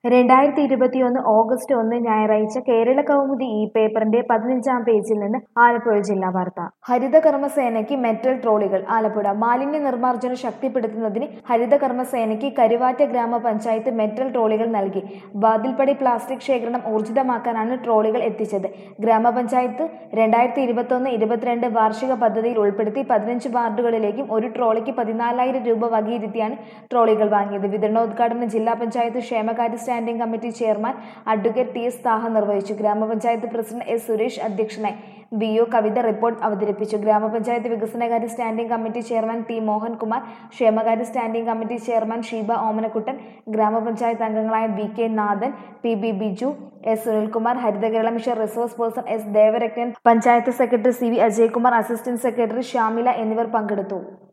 രണ്ടായിരത്തി ഇരുപത്തിയൊന്ന് ഓഗസ്റ്റ് ഒന്ന് ഞായറാഴ്ച കേരള കൗമുദി ഈ പേപ്പറിന്റെ പതിനഞ്ചാം പേജിൽ നിന്ന് ആലപ്പുഴ ജില്ലാ വാർത്ത ഹരിതകർമ്മസേനയ്ക്ക് മെറ്റൽ ട്രോളികൾ ആലപ്പുഴ മാലിന്യ നിർമ്മാർജ്ജനം ശക്തിപ്പെടുത്തുന്നതിന് ഹരിതകർമ്മസേനയ്ക്ക് കരുവാറ്റ ഗ്രാമപഞ്ചായത്ത് മെറ്റൽ ട്രോളികൾ നൽകി വാതിൽപ്പടി പ്ലാസ്റ്റിക് ശേഖരണം ഊർജിതമാക്കാനാണ് ട്രോളികൾ എത്തിച്ചത് ഗ്രാമപഞ്ചായത്ത് രണ്ടായിരത്തി ഇരുപത്തൊന്ന് ഇരുപത്തിരണ്ട് വാർഷിക പദ്ധതിയിൽ ഉൾപ്പെടുത്തി പതിനഞ്ച് വാർഡുകളിലേക്കും ഒരു ട്രോളിക്ക് പതിനാലായിരം രൂപ വകയിരുത്തിയാണ് ട്രോളികൾ വാങ്ങിയത് വിതരണോദ്ഘാടനം ജില്ലാ പഞ്ചായത്ത് ക്ഷേമകാര്യ standing committee chairman advocate T S Thaha നിർവഹിച്ചു ഗ്രാമപഞ്ചായത്ത് പ്രസിഡന്റ് എസ് സുരേഷ് അധ്യക്ഷനായി ബി ഒ കവിത റിപ്പോർട്ട് അവതരിപ്പിച്ചു ഗ്രാമപഞ്ചായത്ത് വികസനകാര്യ standing committee chairman T Mohankumar ക്ഷേമകാര്യ standing committee chairman Sheeba Omanakuttan grama panchayat അംഗങ്ങളായ V K Nathan P B Biju S Sunilkumar Haritha Kerala mission resource person S Devaranjan panchayat secretary C V Ajaykumar assistant secretary Shamila എന്നിവർ പങ്കെടുത്തു